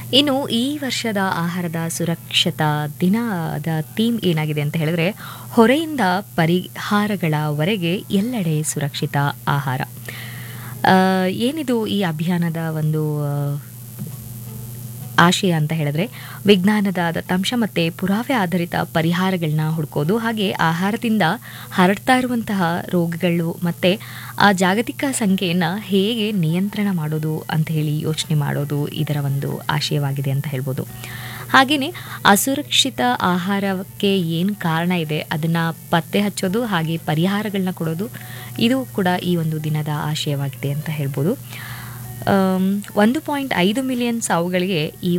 ಇನ್ನು ಈ ವರ್ಷದ ಆಹಾರದ ಸುರಕ್ಷತಾ ದಿನದ ಥೀಮ್ ಏನಾಗಿದೆ ಅಂತ ಹೇಳಿದ್ರೆ ಹೊರೆಯಿಂದ ಪರಿಹಾರಗಳವರೆಗೆ ಎಲ್ಲೆಡೆ ಸುರಕ್ಷಿತ ಆಹಾರ ಆ, ಏನಿದು ಈ ಅಭಿಯಾನದ ಒಂದು ಆ, ಆಶಯ ಅಂತ ಹೇಳಿದ್ರೆ ವಿಜ್ಞಾನದ ದತ್ತಾಂಶ ಮತ್ತು ಪುರಾವೆ ಆಧಾರಿತ ಪರಿಹಾರಗಳನ್ನ ಹುಡುಕೋದು ಹಾಗೆ ಆಹಾರದಿಂದ ಹರಡ್ತಾ ಇರುವಂತಹ ರೋಗಗಳು ಮತ್ತು ಆ ಜಾಗತಿಕ ಸಂಖ್ಯೆಯನ್ನು ಹೇಗೆ ನಿಯಂತ್ರಣ ಮಾಡೋದು ಅಂತ ಹೇಳಿ ಯೋಚನೆ ಮಾಡೋದು ಇದರ ಒಂದು ಆಶಯವಾಗಿದೆ ಅಂತ ಹೇಳ್ಬೋದು ಹಾಗೆಯೇ ಅಸುರಕ್ಷಿತ ಆಹಾರಕ್ಕೆ ಏನು ಕಾರಣ ಇದೆ ಅದನ್ನು ಪತ್ತೆ ಹಚ್ಚೋದು ಹಾಗೆ ಪರಿಹಾರಗಳನ್ನ ಕೊಡೋದು ಇದು ಕೂಡ ಈ ಒಂದು ದಿನದ ಆಶಯವಾಗಿದೆ ಅಂತ ಹೇಳ್ಬೋದು ಆಮ್, ಒಂದು ಪಾಯಿಂಟ್ ಐದು ಮಿಲಿಯನ್ ಸಾವುಗಳಿಗೆ ಈ